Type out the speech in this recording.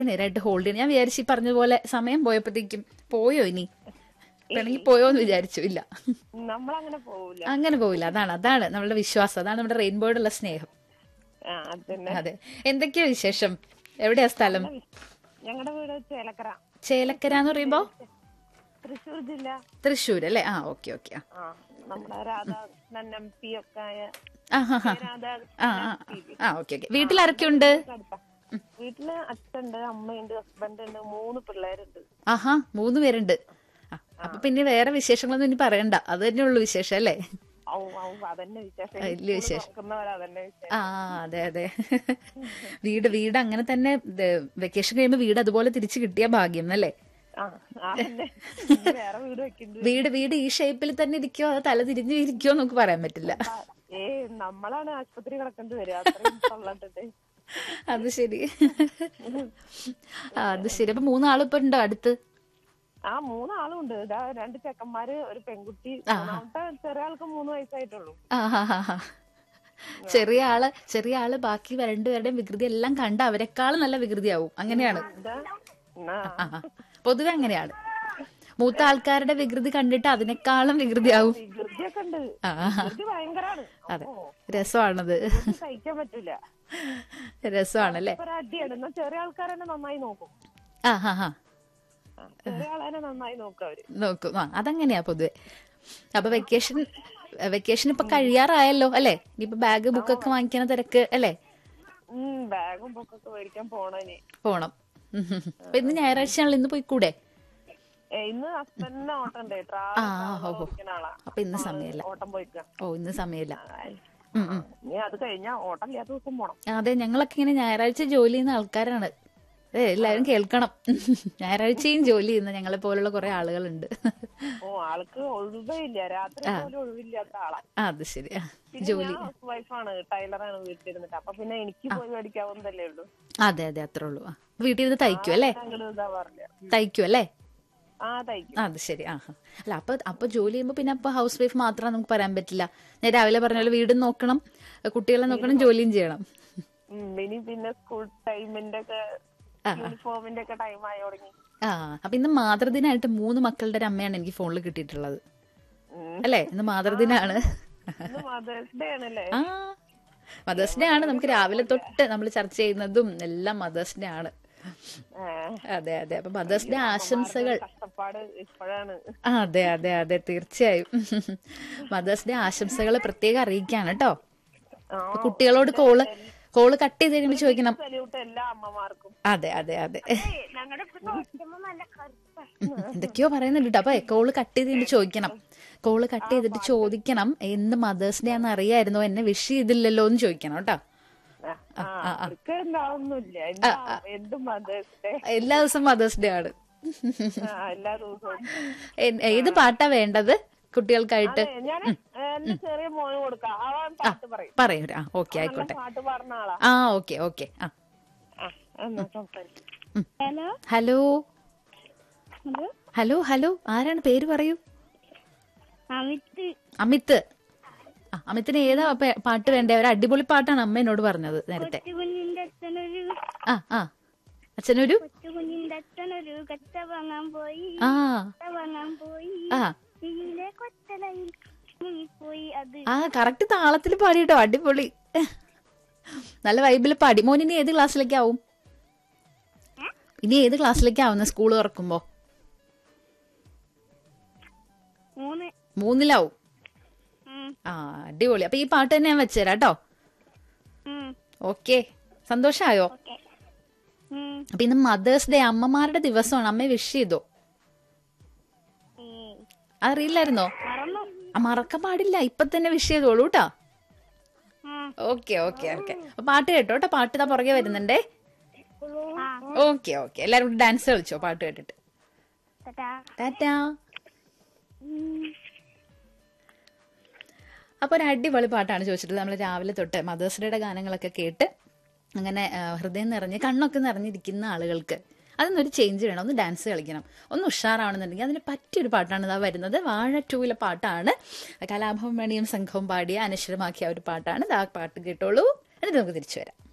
നേരായിട്ട് hold ചെയ്യണം ഞാൻ വിചാരിച്ചു ഈ പറഞ്ഞ പോലെ സമയം പോയപ്പോഴത്തേക്കും പോയോ ഇനി പിണങ്ങി പോയോ എന്ന് വിചാരിച്ചു ഇല്ല നമ്മളങ്ങനെ പോവില്ല അങ്ങനെ പോവില്ല അതാണ് അതാണ് നമ്മളുടെ വിശ്വാസം അതാണ് നമ്മുടെ റെയിൻബോയോടുള്ള സ്നേഹം ആ അതന്നെ അതെ എന്തൊക്കെയാ വിശേഷം എവിടെയാ സ്ഥലം ഞങ്ങളുടെ വീട് ചേലക്കര ചേലക്കര എന്ന് പറയുമ്പോ തൃശ്ശൂർ ജില്ല തൃശ്ശൂർ അല്ലേ ആ ഓക്കെ ഓക്കെ ആ ആ നമ്മുടെ രാധാകൃഷ്ണൻ എം പി ഒക്കെ ആയ ആ ഹാ ഹാ ആ രാധാകൃഷ്ണൻ ആ ആ ഓക്കെ ഓക്കെ വീട്ടിൽ ആരൊക്കെയുണ്ട് അടുത്താ. വീട്ടില് അച്ഛണ്ട് അമ്മയുണ്ട് ഹസ്ബൻഡ് ഉണ്ട് മൂന്ന് പിള്ളേരുണ്ട് ആഹാ മൂന്ന് പേരുണ്ട് ആ, അപ്പൊ പിന്നെ വേറെ വിശേഷങ്ങളൊന്നും ഇനി പറയണ്ട അത് തന്നെ ഉള്ളു വിശേഷം അല്ലേ ഔ ഔ അതന്നെ വിശേഷം വലിയ സ്കൂള് വിശേഷം. തുറക്കുന്നവരെ അതന്നെ വിശേഷം ആ അതെ അതെ വീട് വീട് അങ്ങനെ തന്നെ വെക്കേഷൻ കഴിയുമ്പോ വീട് അതുപോലെ തിരിച്ചു കിട്ടിയ ഭാഗ്യം അല്ലേ ആ അതന്നെ ഇനി വേറെ വീട് വെക്കുന്നുണ്ട് വീട് വീട് ഈ ഷേപ്പിൽ തന്നെ ഇരിക്കോ അതോ തല തിരിഞ്ഞു ഇരിക്കോ നമുക്ക് പറയാൻ പറ്റില്ല ഏ നമ്മളാണ് ആശുപത്രി കിടക്കേണ്ടി വരിക അത്രയും തൊള്ളണ്ടിട്ട് അത് ശരി ആ, അത് ശരി അപ്പൊ മൂന്നാളിപ്പോ ഉണ്ടോ അടുത്ത് ആ മൂന്നാളുണ്ട് ഇതാ രണ്ട് ചെക്കന്മാര് ഒരു പെൺകുട്ടി മൂന്നാമത്തെ ചെറിയ ആൾക്ക് മൂന്ന് വയസ്സായിട്ടുള്ളൂ ആ ഹാ ഹാ ഹാ ചെറിയ ആള് ചെറിയ ആള് ബാക്കി രണ്ടുപേരുടെയും വികൃതി എല്ലാം കണ്ട അവരെക്കാളും നല്ല വികൃതിയാവും അങ്ങനെയാണ് ഇതാ ആ, ആ, ആ. പൊതുവെ അങ്ങനെയാണ് മൂത്ത ആൾക്കാരുടെ വികൃതി കണ്ടിട്ട് അതിനേക്കാളും വികൃതിയാവും വികൃതിയൊക്കെ ഉണ്ട് ആ വികൃതി ഭയങ്കരാണ് അതെ അപ്പോ രസമാണത് ഇത് സഹിക്കാൻ പറ്റൂല രസമാണല്ലേ ഒരു അടിയാണ് എന്നാ ചെറിയ ആൾക്കാരെന്നെ നന്നായി നോക്കും ആ ഹാ ഹാ ആ, ചെറിയ ആളെന്നെ നന്നായി നോക്കും അവര് നോക്കും ആ അതങ്ങനെയാ പൊതുവെ അപ്പൊ വെക്കേഷൻ വെക്കേഷൻ ഇപ്പൊ കഴിയാറായല്ലോ അല്ലേ ഇനിയിപ്പൊ ബാഗ് ബുക്കൊക്കെ വാങ്ങിക്കണ തിരക്ക് അല്ലേ ഉം ബാഗും ബുക്കൊക്കെ മേടിക്കാൻ പോണനി പോണം ഉം ഉം ഉം. അപ്പൊ ഇന്ന് ഞായറാഴ്ചയാണല്ലോ ഇന്ന് പോയിക്കൂടെ ഏ, ഇന്ന് ഹസ്ബൻഡിന് ഓട്ടം ഉണ്ട് ആ, ഹോ, ഹോ. ഓടിക്കുന്ന ആളാ അപ്പൊ ഇന്ന് സമയമില്ല ഓട്ടം പോയിക്ക ഓ ഇന്ന് സമയമില്ല ഉം, ഉം. ഇനി അത് കഴിഞ്ഞാ ഓട്ടം ഇല്ലാത്ത ദിവസം പോണം അതെ ഞങ്ങളൊക്കെ ഇങ്ങനെ ഞായറാഴ്ച ജോലി ചെയ്യുന്ന ആൾക്കാരാണ് ഏ എല്ലാരും കേൾക്കണം ഞായറാഴ്ചയും ജോലി ചെയ്യുന്ന ഞങ്ങളെ പോലുള്ള കുറെ ആളുകളുണ്ട് ഓ ആൾക്ക് ഒഴിവേ ഇല്ല രാത്രി പോലും ഒഴിവില്ലാത്ത ആളാ ആ, അത് ശരി ആ, പിന്നെ ജോലി ഞാൻ ഹൗസ് വൈഫാണ് ടൈലറാണ് വീട്ടിലിരുന്നിട്ട് അപ്പൊ പിന്നെ എനിക്ക് പോയി മേടിക്കാവുന്നതല്ലേ ഉള്ളൂ അതെ അതെ അത്രേ ഉള്ളൂ ആ. വീട്ടിൽ ഇരുന്ന് തയ്ക്കും അല്ലേ അങ്ങോട്ട് ഇതാ പറഞ്ഞ തയ്ക്കും അല്ലേ ആ തയ്ക്കും ആ, അത് ശരി ആ ആ. അല്ല അപ്പൊ അപ്പൊ ജോലി ചെയ്യുമ്പോ പിന്നെ അപ്പൊ ഹൗസ് വൈഫ് മാത്രം നമുക്ക് പറയാൻ പറ്റില്ല ഞാൻ രാവിലെ പറഞ്ഞ പോലെ വീടും നോക്കണം കുട്ടികളെ നോക്കണം ജോലിയും ചെയ്യണം ഉം, ഇനി പിന്നെ സ്കൂൾ ടൈമിന്റെ ഒക്കെ യൂണിഫോമിന്റെ ഒക്കെ ടൈം ആയി തുടങ്ങി ആ അപ്പൊ ഇന്ന് മാതൃദിനായിട്ട് മൂന്ന് മക്കളുടെ ഒരു അമ്മയാണ് എനിക്ക് ഫോണിൽ കിട്ടിയിട്ടുള്ളത് ഉം. അല്ലേ ഇന്ന് മാതൃദിനാണ് ഇന്ന് മദേഴ്സ് ഡേ ആണല്ലേ ആ മദേഴ്സ് ഡേ ആണ് നമുക്ക് രാവിലെ തൊട്ട് നമ്മൾ ചർച്ച ചെയ്യുന്നതും എല്ലാം മദേഴ്സ് ഡേ ആണ് ഏ, അതെ അതെ അപ്പൊ മദേഴ്സ് ഡേ ആശംസകൾ കഷ്ടപ്പാട് ഇപ്പോഴാണ് ആ, അതെ അതെ അതെ തീർച്ചയായും മദേഴ്സ് ഡേ ആശംസകൾ പ്രത്യേകം അറിയിക്കാണ് കേട്ടോ ആ, കുട്ടികളോട് കോള് കോള് കട്ട് ചെയ്ത് കഴിയുമ്പോൾ ചോദിക്കണം സല്യൂട്ട് എല്ലാ അമ്മമാർക്കും അതെ അതെ അതെ ഞങ്ങളുടെ നല്ല കറുപ്പ എന്തൊക്കെയോ പറയുന്നുണ്ട് ട്ടോ. അപ്പൊ കോള് കട്ട് ചെയ്ത് കഴിയുമ്പോൾ ചോദിക്കണം കോള് കട്ട് ചെയ്തിട്ട് ചോദിക്കണം എന്ന് മദേഴ്സ് ഡേ ആണെന്ന് അറിയായിരുന്നോ എന്നെ വിഷ് ചെയ്തില്ലല്ലോ എന്ന് ചോദിക്കണം കേട്ടോ ആ അവർക്ക് എന്താവുന്നില്ല എന്താ എന്ത് മദേഴ്സ് ഡേ എല്ലാ ദിവസവും മദേഴ്സ് ഡേ ആണ് എല്ലാ ദിവസവും എ- ഏത് പാട്ടാ വേണ്ടത് കുട്ടികൾക്കായിട്ട് ഞാൻ എന്റെ ചെറിയ മോന് കൊടുക്കാം അവൻ പാട്ട് പറയും പറയൂ ആ ഓക്കെ നല്ല ആയിക്കോട്ടെ പാട്ട് പറഞ്ഞ ആളാ ആ ഓക്കെ ഓക്കെ ആ ആ, എന്നാ സംസാരിക്കും hello hello hello hello hello ആരാണ് പേര് പറയൂ അമിത് അമിത് ആ അമിത്തിന് ഏതാ പേ- പാട്ട് വേണ്ടേ ഒരു അടിപൊളി പാട്ടാണ് അമ്മ എന്നോട് പറഞ്ഞത് നേരത്തെ കുഞ്ഞിന്റെ അച്ഛനൊരു ആ ആ അച്ഛനൊരു കുഞ്ഞിന്റെ അച്ഛനൊരു കച്ച വാങ്ങാൻ പോയി ആ കച്ച വാങ്ങാൻ പോയി ആ ഇതിലെ കൊച്ചലയിൽ പോയി അത് ആ കറക്റ്റ് താളത്തിൽ പാടിട്ടോ അടിപൊളി നല്ല വൈബിൽ പാടി മോൻ ഇനി ഏത് ക്ലാസ്സിലേക്കാവും ഇനി ഏത് ക്ലാസ്സിലേക്കാവുന്ന സ്കൂൾ തുറക്കുമ്പോ മൂന്ന് മൂന്നിലാവും ഉം, ആ അടിപൊളി അപ്പൊ ഈ പാട്ട് തന്നെ ഞാൻ വെച്ചുതരാം കേട്ടോ ഉം, ഓക്കെ സന്തോഷായോ ഓക്കേ. ഉം, അപ്പൊ ഇന്ന് മദേഴ്സ് ഡേ അമ്മമാരുടെ ദിവസമാണ് അമ്മയെ വിഷ് ചെയ്തോ ഉം. അറിയില്ലായിരുന്നോ മറന്നു ആ, മറക്കാൻ പാടില്ല ഇപ്പൊ തന്നെ വിഷ് ചെയ്തോളൂ കേട്ടോ ഉം. ഓക്കെ ഓക്കെ ഓക്കെ അപ്പൊ പാട്ട് കേട്ടോ കേട്ടോ പാട്ട് ഇതാ പുറകെ വരുന്നുണ്ടേ ആ, ഓക്കെ ഓക്കെ എല്ലാരും കൂടി ഡാൻസ് കളിച്ചോ പാട്ട് കേട്ടിട്ട് ടാറ്റാ. ടാറ്റാ ഉം. അപ്പോൾ ഒരു അടിപൊളി പാട്ടാണ് ചോദിച്ചിട്ട് നമ്മൾ രാവിലെ തൊട്ട് മദേഴ്സ് ഡേയുടെ ഗാനങ്ങളൊക്കെ കേട്ട് അങ്ങനെ ആ, ഹൃദയം നിറഞ്ഞ് കണ്ണൊക്കെ നിറഞ്ഞിരിക്കുന്ന ആളുകൾക്ക് അതിനൊരു ചേഞ്ച് വേണം ഒന്ന് ഡാൻസ് കളിക്കണം ഒന്ന് ഉഷാറാവണമെന്നുണ്ടെങ്കിൽ അതിന് പറ്റിയൊരു പാട്ടാണ് ഇതാ വരുന്നത് വാഴ ടൂവിലെ പാട്ടാണ് കലാഭവൻ മണിയും സംഘവും പാടിയ അനശ്വരമാക്കിയ ഒരു പാട്ടാണ് ഇതാ പാട്ട് കേട്ടോളൂ എന്നിട്ട് നമുക്ക് തിരിച്ചു വരാം